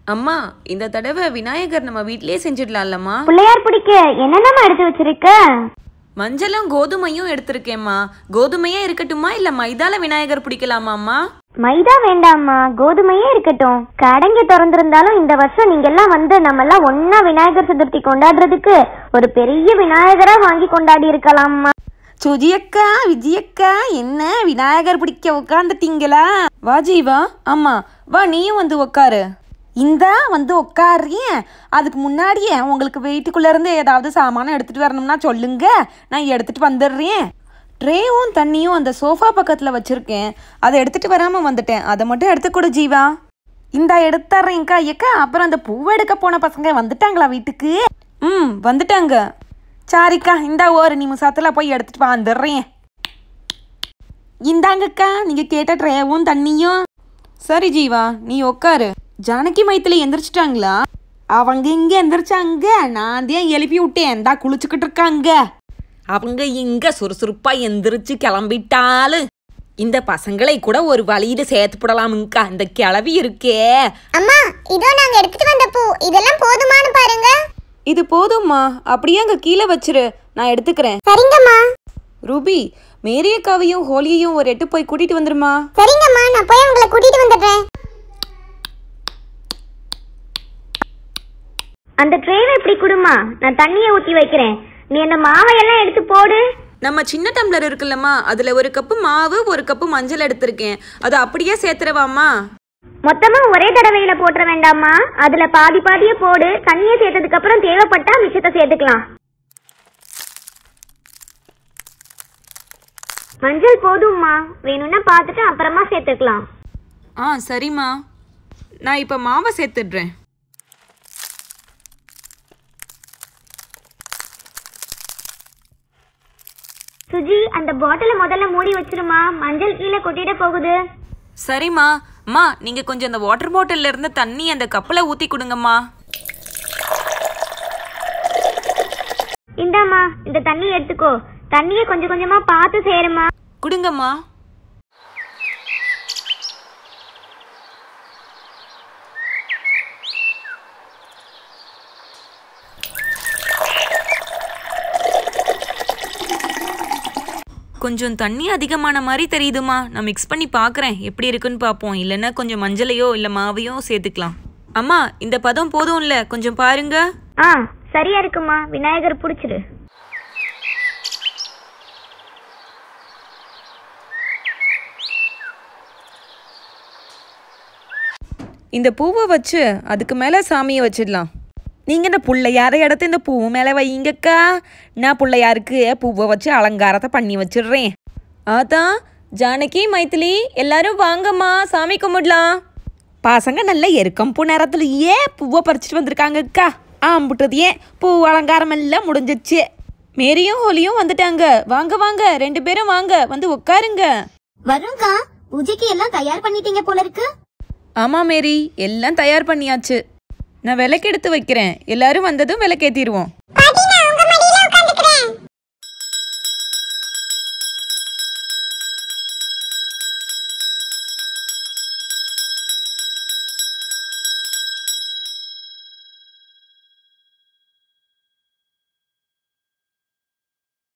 அம்மா இந்த தடவை விநாயகர் நம்ம வீட்லயே செஞ்சிடலாம்லம்மா பிள்ளையார் பிடிக்க என்னென்னமா எடுத்து வச்சிருக்க மஞ்சளும் கோதுமையும் எடுத்திருக்கேம்மா கோதுமையே இருக்கட்டுமா இல்ல மைதால விநாயகர் பிடிக்கலாமாம்மா மைதா வேண்டாம்மா கோதுமையே இருக்கட்டும் கடைங்க திறந்திருந்தாலும் இந்த வருஷம் நீங்க எல்லாம் வந்து நம்ம எல்லாம் ஒன்னா விநாயகர் சதுர்த்தி கொண்டாடுறதுக்கு ஒரு பெரிய விநாயகரா வாங்கி கொண்டாடி இருக்கலாம்மா சுஜியக்கா விஜயக்கா என்ன விநாயகர் பிடிக்க உட்காந்துட்டீங்களா வா ஜீவா ஆமா வா நீயும் வந்து உட்காரு இந்தா வந்து உட்காருறேன் அதுக்கு முன்னாடியே உங்களுக்கு வீட்டுக்குள்ள இருந்து ஏதாவது சாமானம் எடுத்துட்டு வரணும்னா சொல்லுங்க நான் எடுத்துட்டு வந்துடுறேன் ட்ரேவும் தண்ணியும் அந்த சோஃபா பக்கத்தில் வச்சிருக்கேன் அதை எடுத்துட்டு வராம வந்துட்டேன் அதை மட்டும் எடுத்துக்கொடு ஜீவா இந்தா எடுத்துறேன்க்கா ஏக்கா அப்புறம் அந்த பூவை எடுக்க போன பசங்க வந்துட்டாங்களா வீட்டுக்கு ம் வந்துட்டாங்க சாரிக்கா இந்தா ஒரு நிமிஷத்தில் போய் எடுத்துட்டு வந்துடுறேன் இந்தாங்கக்கா நீங்கள் கேட்ட ட்ரேவும் தண்ணியும் சரி ஜீவா நீ உட்காரு ஜானகி மைத்திலி எந்திரிச்சிட்டாங்களா அவங்க இங்கே எந்திரிச்சாங்க நான் தான் எழுப்பி விட்டேன் இந்தா குளிச்சுக்கிட்டு இருக்காங்க அவங்க இங்க சுறுசுறுப்பா எந்திரிச்சு கிளம்பிட்டாலு இந்த பசங்களை கூட ஒரு வழியில சேர்த்து போடலாமுங்கக்கா இந்த கிளவி இருக்கே அம்மா இதோ நாங்க எடுத்துட்டு வந்த பூ இதெல்லாம் போதுமானு பாருங்க இது போதும்மா அப்படியே அங்க கீழே வச்சிரு நான் எடுத்துக்கிறேன் சரிங்கம்மா ரூபி மேரியக்காவையும் ஹோலியையும் ஒரு எட்டு போய் கூட்டிட்டு வந்துருமா சரிங்கம்மா நான் போய் உங்களை கூட்டிட்டு வந்துடுறேன் அந்த ட்ரேவை இப்படி குடுமா நான் தண்ணியை ஊத்தி வைக்கிறேன் நீ அந்த மாவை எல்லாம் எடுத்து போடு நம்ம சின்ன டம்ளர் இருக்குல்லம்மா அதுல ஒரு கப்பு மாவு ஒரு கப்பு மஞ்சள் எடுத்திருக்கேன் அது அப்படியே சேர்த்துறவாம்மா மொத்தமா ஒரே தடவையில போட்டுற வேண்டாமா அதுல பாதி பாதியே போடு தண்ணியை சேர்த்ததுக்கு அப்புறம் தேவைப்பட்டா மிச்சத்தை சேர்த்துக்கலாம் மஞ்சள் போதும்மா வேணும்னா பார்த்துட்டு அப்புறமா சேர்த்துக்கலாம் ஆ சரிம்மா நான் இப்போ மாவை சேர்த்துடுறேன் சுஜி அந்த பாட்டிலை முதல்ல மூடி வச்சிருமா மஞ்சள் கீழே கொட்டிட போகுது சரிம்மா அம்மா நீங்க கொஞ்சம் அந்த வாட்டர் பாட்டில்ல இருந்து தண்ணி அந்த கப்பில் ஊத்தி கொடுங்கம்மா இந்தாம்மா இந்த தண்ணி எடுத்துக்கோ தண்ணியை கொஞ்சம் கொஞ்சமா பார்த்து சேருமா கொடுங்கம்மா கொஞ்சம் தண்ணி அதிகமான மாதிரி தெரியுதுமா நான் மிக்ஸ் பண்ணி பார்க்குறேன் எப்படி இருக்குன்னு பார்ப்போம் இல்லைன்னா கொஞ்சம் மஞ்சளையோ இல்லை மாவையோ சேர்த்துக்கலாம் அம்மா இந்த பதம் போதும்ல கொஞ்சம் பாருங்க ஆ சரியா இருக்குமா விநாயகர் பிடிச்சிரு இந்த பூவை வச்சு அதுக்கு மேலே சாமியை வச்சிடலாம் நீங்கள் இந்த பிள்ளையார இடத்த இந்த பூவு மேலே வைங்கக்கா நான் பிள்ளையாருக்கு பூவை வச்சு அலங்காரத்தை பண்ணி வச்சிடுறேன் அதான் ஜானகி மைத்திலி எல்லாரும் வாங்கம்மா சாமி கும்பிடலாம் பசங்க நல்ல எருக்கம் பூ நேரத்துலயே பூவை பறிச்சிட்டு வந்திருக்காங்கக்கா ஆம்பிட்டது ஏன் பூ அலங்காரம் எல்லாம் முடிஞ்சிச்சு மேரியும் ஹோலியும் வந்துட்டாங்க வாங்க வாங்க ரெண்டு பேரும் வாங்க வந்து உட்காருங்க வரும்க்கா பூஜைக்கு எல்லாம் தயார் பண்ணிட்டீங்க போல இருக்கு ஆமாம் மேரி எல்லாம் தயார் பண்ணியாச்சு நான் விளக்கெடுத்து வைக்கிறேன் எல்லாரும் வந்ததும் விளக்கேற்றிடுவோம் ஆ